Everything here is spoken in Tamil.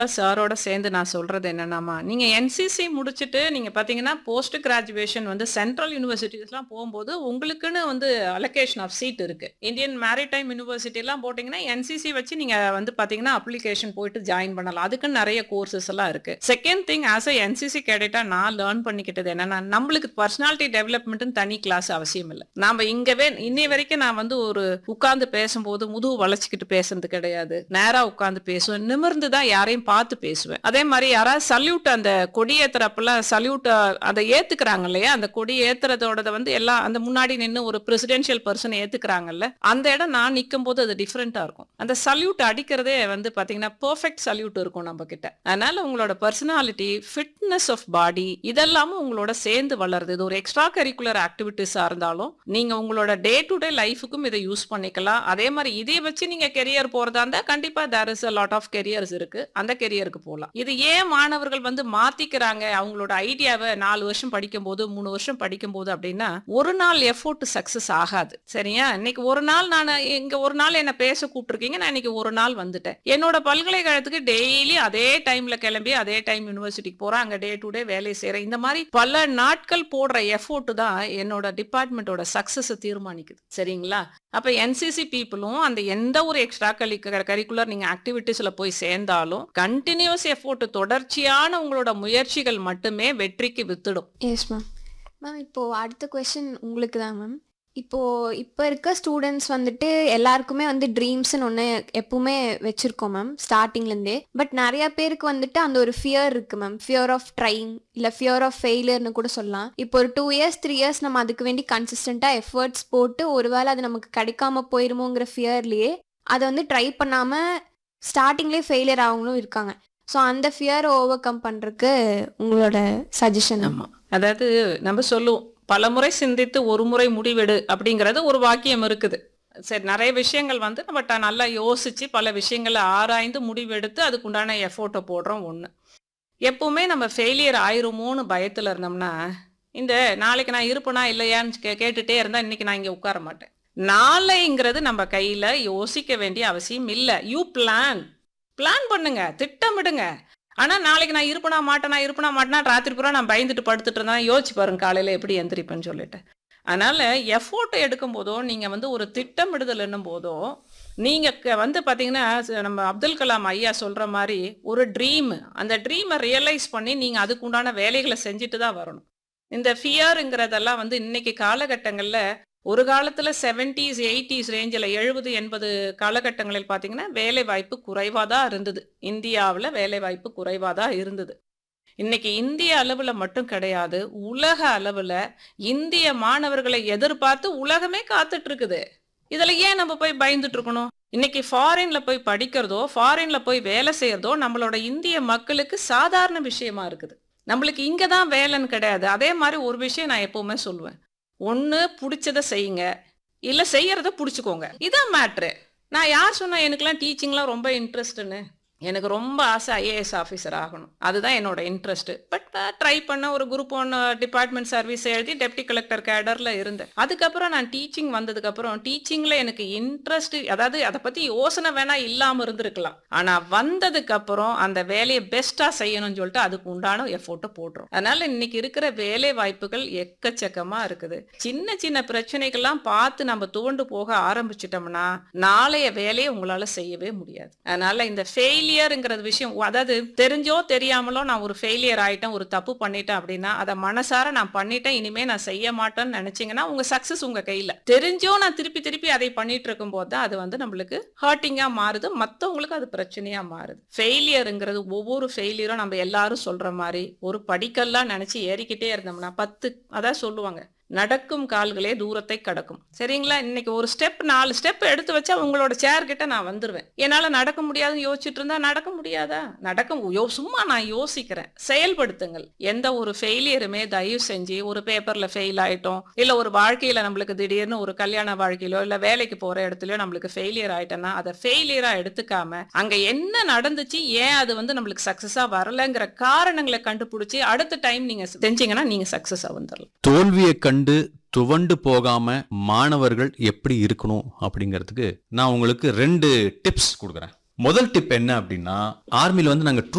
சாரோட சேர்ந்து நான் சொல்றது என்னன்னாமா நீங்க என்சிசி முடிச்சுட்டு நீங்க பாத்தீங்கன்னா போஸ்ட் கிராஜுவேஷன் வந்து சென்ட்ரல் யூனிவர்சிட்டிஸ்லாம் போகும்போது உங்களுக்குன்னு வந்து அலோகேஷன் ஆஃப் சீட் இருக்கு இந்தியன் மேரிடைம் யூனிவர்சிட்டி எல்லாம் போட்டீங்கன்னா என்சிசி வச்சு நீங்க வந்து பாத்தீங்கன்னா அப்ளிகேஷன் போயிட்டு ஜாயின் பண்ணலாம் அதுக்குன்னு நிறைய கோர்சஸ் எல்லாம் இருக்கு second thing as a NCC கேடட்டா நான் லேர்ன் பண்ணிக்கிட்டது என்னன்னா நம்மளுக்கு பர்சனாலிட்டி டெவலப்மெண்ட்னு தனி கிளாஸ் அவசியம் இல்லை நாம இங்கவே இன்னை வரைக்கும் நான் வந்து ஒரு உட்கார்ந்து பேசும்போது முதுகு வளைச்சிக்கிட்டு பேசுறது கிடையாது நேரா உட்கார்ந்து பேசுவேன் நிமிர்ந்து தான் யாரையும் பார்த்து பேசுவேன் அதே மாதிரி யாராவது சல்யூட் அந்த கொடி ஏத்துறப்பெல்லாம் சல்யூட் அதை ஏத்துக்கிறாங்க இல்லையா அந்த கொடி ஏத்துறதோட வந்து எல்லாம் அந்த முன்னாடி நின்று ஒரு பிரசிடென்ஷியல் பர்சன் ஏத்துக்கிறாங்கல்ல அந்த இடம் நான் நிற்கும் போது அது டிஃப்ரெண்டா இருக்கும் அந்த சல்யூட் அடிக்கிறதே வந்து பாத்தீங்கன்னா பெர்ஃபெக்ட் சல்யூட் இருக்கும் நம்ம கிட்ட அதனால உங்களோட பர்சனாலிட்டி ஃபிட்னஸ் ஆஃப் பாடி இதெல்லாமும் உங்களோட சேர்ந்து வளருது இது ஒரு எக்ஸ்ட்ரா கரிக்குலர் ஆக்டிவிட்டிஸா இருந்தாலும் நீங்க உங்களோட டே டு டே லைஃபுக்கும் இதை யூஸ் பண்ணிக்கலாம் அதே மாதிரி இதை வச்சு நீங்க கெரியர் போறதா இருந்தா கண்டிப்பா there is a lot of careers இருக்கு அந்த கெரியருக்கு போகலாம் இது ஏன் மாணவர்கள் வந்து மாத்திக்கிறாங்க அவங்களோட ஐடியாவை நாலு வருஷம் படிக்கும் போது மூணு வருஷம் படிக்கும் போது அப்படின்னா ஒரு நாள் எஃபோர்ட் சக்சஸ் ஆகாது சரியா இன்னைக்கு ஒரு நாள் நான் இங்க ஒரு நாள் என்ன பேச கூப்பிட்டுருக்கீங்க நான் இன்னைக்கு ஒரு நாள் வந்துட்டேன் என்னோட பல்கலைக்கழகத்துக்கு டெய்லி அதே டைம்ல கிளம்பி அதே டைம் யூனிவர்சிட்டிக்கு போறேன் அங்க டே டு டே வேலையை செய்யறேன் இந்த மாதிரி பல நாட்கள் போடுற எஃபோர்ட் தான் என்னோட டிபார்ட்மெண்ட்டோட சக்சஸ் தீர்மானிக்குது சரிங்களா அப்ப என்சிசி பீப்புளும் அந்த எந்த ஒரு எக்ஸ்ட்ரா கரிக்குலர் நீங்க ஆக்டிவிட்டிஸ்ல போய் சேர்ந்தாலும் கண்டினியூஸ் எஃபோர்ட் தொடர்ச்சியான உங்களோட முயற்சிகள் மட்டுமே வெற்றிக்கு வித்துடும் எஸ் மேம் மேம் இப்போது அடுத்த கொஷின் உங்களுக்கு தான் மேம் இப்போது இப்போ இருக்க ஸ்டூடெண்ட்ஸ் வந்துட்டு எல்லாருக்குமே வந்து ட்ரீம்ஸ்னு ஒன்று எப்பவுமே வச்சுருக்கோம் மேம் ஸ்டார்டிங்லேருந்தே பட் நிறையா பேருக்கு வந்துட்டு அந்த ஒரு ஃபியர் இருக்குது மேம் ஃபியர் ஆஃப் ட்ரைங் இல்லை ஃபியர் ஆஃப் ஃபெயிலியர்னு கூட சொல்லலாம் இப்போ ஒரு டூ இயர்ஸ் த்ரீ இயர்ஸ் நம்ம அதுக்கு வேண்டி கன்சிஸ்டண்ட்டாக எஃபர்ட்ஸ் போட்டு ஒருவேளை அது நமக்கு கிடைக்காம போயிருமோங்கிற ஃபியர்லேயே அதை வந்து ட்ரை பண்ணாமல் ஸ்டார்டிங்லேயே ஃபெயிலியர் ஆகவங்களும் இருக்காங்க ஸோ அந்த ஃபியரை ஓவர் கம் பண்ணுறதுக்கு உங்களோட சஜஷன் ஆமா அதாவது நம்ம சொல்லுவோம் பல முறை சிந்தித்து ஒரு முறை முடிவெடு அப்படிங்கிறது ஒரு வாக்கியம் இருக்குது சரி நிறைய விஷயங்கள் வந்து நம்ம ட- நல்லா யோசிச்சு பல விஷயங்களை ஆராய்ந்து முடிவெடுத்து அதுக்குண்டான எஃபோர்ட்டை போடுறோம் ஒன்று எப்பவுமே நம்ம ஃபெயிலியர் ஆயிருமோன்னு பயத்தில் இருந்தோம்னா இந்த நாளைக்கு நான் இருப்பேனா இல்லையான்னு கே கேட்டுட்டே இருந்தால் இன்னைக்கு நான் இங்கே உட்கார மாட்டேன் நாளைங்கிறது நம்ம கையில் யோசிக்க வேண்டிய அவசியம் இல்லை யூ பிளான் பிளான் பண்ணுங்க திட்டமிடுங்க ஆனா நாளைக்கு நான் இருப்பனா மாட்டேனா இருப்பனா மாட்டேனா ராத்திரி பூரா நான் பயந்துட்டு படுத்துட்டு இருந்தேன் யோசிச்சு பாருங்க காலையில எப்படி எந்திரிப்பேன்னு சொல்லிட்டு அதனால எஃபோர்ட் எடுக்கும் போதோ நீங்க வந்து ஒரு திட்டமிடுதல் என்னும் போதோ நீங்க க- வந்து பாத்தீங்கன்னா ச- நம்ம அப்துல் கலாம் ஐயா சொல்ற மாதிரி ஒரு ட்ரீம் அந்த ட்ரீமை ரியலைஸ் பண்ணி நீங்க அதுக்கு உண்டான வேலைகளை செஞ்சுட்டு தான் வரணும் இந்த ஃபியருங்கிறதெல்லாம் வந்து இன்னைக்கு காலகட்டங்கள்ல ஒரு காலத்துல செவன்டிஸ் எயிட்டிஸ் ரேஞ்சில் எழுபது எண்பது காலகட்டங்களில் பார்த்தீங்கன்னா வேலை வாய்ப்பு குறைவாக தான் இருந்தது இந்தியாவில் வேலை வாய்ப்பு குறைவாக தான் இருந்தது இன்னைக்கு இந்திய அளவில் மட்டும் கிடையாது உலக அளவில் இந்திய மாணவர்களை எதிர்பார்த்து உலகமே காத்துட்டு இருக்குது இதில் ஏன் நம்ம போய் பயந்துட்டு இருக்கணும் இன்னைக்கு ஃபாரின்ல போய் படிக்கிறதோ ஃபாரின்ல போய் வேலை செய்யறதோ நம்மளோட இந்திய மக்களுக்கு சாதாரண விஷயமா இருக்குது நம்மளுக்கு இங்கே தான் வேலைன்னு கிடையாது அதே மாதிரி ஒரு விஷயம் நான் எப்பவுமே சொல்லுவேன் ஒன்று பிடிச்சதை செய்யுங்க இல்லை செய்யறத பிடிச்சிக்கோங்க இதான் மேட்ரு நான் யார் சொன்னா எனக்குலாம் டீச்சிங்லாம் ரொம்ப இன்ட்ரெஸ்ட்டுன்னு எனக்கு ரொம்ப ஆசை ஐஏஎஸ் ஆஃபீஸர் ஆகணும் அதுதான் என்னோட இன்ட்ரெஸ்ட் பட் ட்ரை பண்ண ஒரு குரூப் ஒன் டிபார்ட்மெண்ட் சர்வீஸ் எழுதி டெப்டி கலெக்டர் கேடரில் இருந்தேன் அதுக்கப்புறம் நான் டீச்சிங் வந்ததுக்கப்புறம் டீச்சிங்கில் எனக்கு இன்ட்ரெஸ்ட் அதாவது அதை பற்றி யோசனை வேணா இல்லாமல் இருந்திருக்கலாம் ஆனால் வந்ததுக்கப்புறம் அந்த வேலையை பெஸ்ட்டாக செய்யணும்னு சொல்லிட்டு அதுக்கு உண்டான எஃபோர்ட்டை போடுறோம் அதனால இன்னைக்கு இருக்கிற வேலை வாய்ப்புகள் எக்கச்சக்கமாக இருக்குது சின்ன சின்ன பிரச்சனைகள்லாம் பார்த்து நம்ம துவண்டு போக ஆரம்பிச்சிட்டோம்னா நாளைய வேலையை உங்களால செய்யவே முடியாது அதனால இந்த ஃபெயிலியருங்கிறது விஷயம் அதாவது தெரிஞ்சோ தெரியாமலோ நான் ஒரு ஃபெயிலியர் ஆயிட்டேன் ஒரு தப்பு பண்ணிட்டேன் அப்படின்னா அதை மனசார நான் பண்ணிட்டேன் இனிமே நான் செய்ய மாட்டேன்னு நினைச்சீங்கன்னா உங்க சக்சஸ் உங்க கையில தெரிஞ்சோ நான் திருப்பி திருப்பி அதை பண்ணிட்டு இருக்கும் போது தான் அது வந்து நம்மளுக்கு ஹர்ட்டிங்கா மாறுது மத்தவங்களுக்கு அது பிரச்சனையா மாறுது ஃபெயிலியருங்கிறது ஒவ்வொரு ஃபெயிலியரும் நம்ம எல்லாரும் சொல்ற மாதிரி ஒரு படிக்கல்லாம் நினைச்சு ஏறிக்கிட்டே இருந்தோம்னா பத்து அதான் சொல்லுவாங்க நடக்கும் கால்களே தூரத்தை கடக்கும் சரிங்களா இன்னைக்கு ஒரு ஸ்டெப் நாலு ஸ்டெப் எடுத்து வச்சா உங்களோட சேர் கிட்ட நான் வந்துருவேன் என்னால நடக்க முடியாதுன்னு யோசிச்சுட்டு இருந்தா நடக்க முடியாதா நடக்க யோ சும்மா நான் யோசிக்கிறேன் செயல்படுத்துங்கள் எந்த ஒரு ஃபெயிலியருமே தயவு செஞ்சு ஒரு பேப்பர்ல ஃபெயில் ஆயிட்டோம் இல்ல ஒரு வாழ்க்கையில நம்மளுக்கு திடீர்னு ஒரு கல்யாண வாழ்க்கையிலோ இல்ல வேலைக்கு போற இடத்துலயோ நம்மளுக்கு ஃபெயிலியர் ஆயிட்டோம்னா அதை ஃபெயிலியரா எடுத்துக்காம அங்க என்ன நடந்துச்சு ஏன் அது வந்து நம்மளுக்கு சக்சஸா வரலங்கிற காரணங்களை கண்டுபிடிச்சு அடுத்த டைம் நீங்க செஞ்சீங்கன்னா நீங்க சக்சஸா வந்துடலாம் தோல்வியை கண்டு துவண்டு போகாம மாணவர்கள் எப்படி இருக்கணும் அப்படிங்கிறதுக்கு நான் உங்களுக்கு ரெண்டு டிப்ஸ் கொடுக்குறேன் முதல் டிப் என்ன அப்படின்னா ஆர்மியில் வந்து நாங்கள்